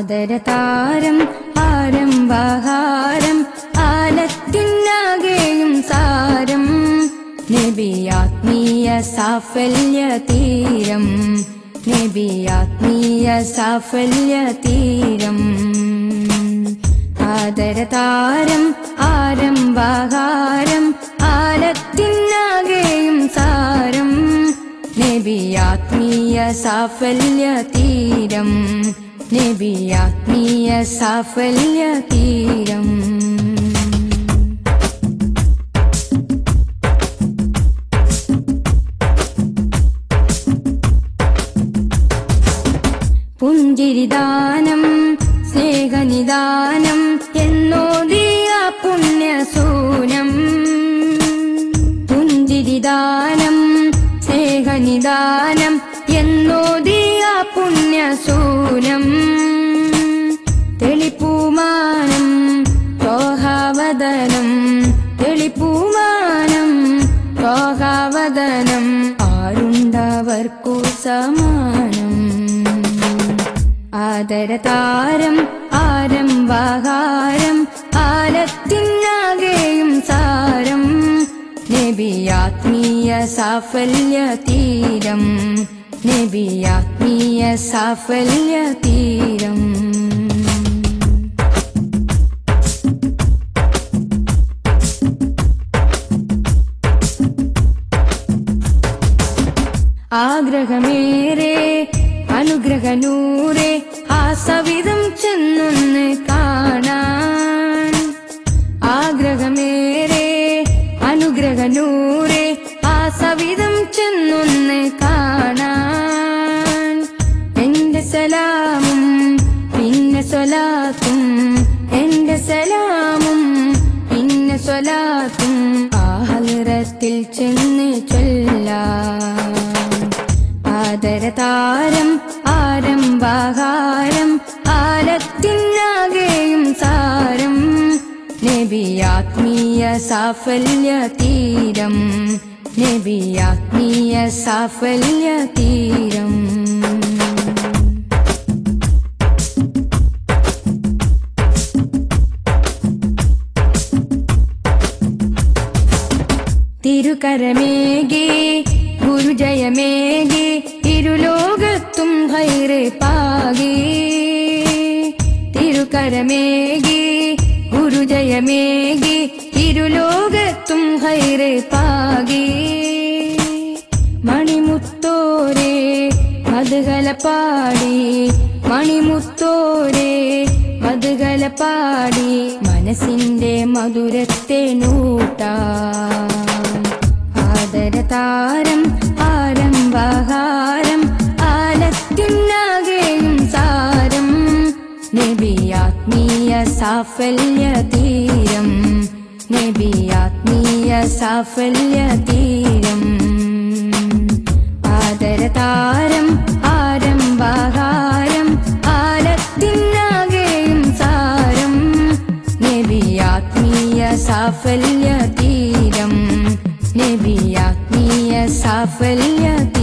ആദരതാരം ആരംഭഹാരം ആലത്തിനാകെയും സാരം നബിയാത്മീയ സാഫല്യ തീരം നബിയാത്മീയ സാഫല്യ തീരം ആദരതാരം ആരംഭഹാരം ആലത്തിനാകെയും സാരം നബിയാത്മീയ സാഫല്യ തീരം നബിയാത്മീയ സാഫല്യ തീരം പുഞ്ചിരിദാനം സ്നേഹനിദാനം എന്നോദിയ പുണ്യസൂനം പുഞ്ചിരിദാനം സ്നേഹനിദാനം എന്നോദിയ പുണ്യസൂനം തെളിപ്പൂമാനം തോഹാവദനം തെളിപ്പൂമാനം തോഹാവദനം ആരുണ്ടവർക്കു സമാനം ആദരതാരം ആരംഭഹാരം ആലത്തിനാകെയും സാരം നബിയാത്മീയ സാഫല്യ തീരം നബിയാത്മീയ സാഫല്യ തീരം ആഗ്രഹമേറെ അനുഗ്രഹനൂറെ ആ സവിധം ചെന്നൊന്ന് കാണാൻ ആഗ്രഹമേറെ അനുഗ്രഹനൂറെ ആ സവിധം ചെന്നൊന്ന് കാണാൻ എന്റെ സലാമും പിന്നെ സ്വലാത്തും എന്റെ സലാമും പിന്നെ സ്വലാത്തും ആ ഹലറത്തിൽ ചെന്ന് ചൊല്ലാം ആദരതാരം ആരംഭഹാരം ആലത്തിനാകെയും സാരം നബിയാത്മീയ സാഫല്യ തീരം നബിയാത്മീയ സാഫല്യ തീരം തിരുകരമേകി ഗുരുജയമേകി ഇരുലോകത്തും ഹൈറ് പാകി തിരുകരമേകി ഗുരുജയമേകി ഇരുലോകത്തും ഹൈറ് പാകി മണിമുത്തോരെ മധുകല പാടി മണിമുത്തോരെ മധുകല പാടി മനസ്സിന്റെ മധുരത്തെ നൂട്ടാം ആദരതാരം ആരംഭഹാരം ആലത്തിനാകെയും സാരം നബിയാത്മീയ സാഫല്യ തീരം നബിയാത്മീയ സാഫല്യ തീരം ആദരതാരം ആരംഭഹാരം ആലത്തിനാകെയും സാരം നബിയാത്മീയ സാഫല്യ തീരം നബിയാത്മീയ സാഫല്യ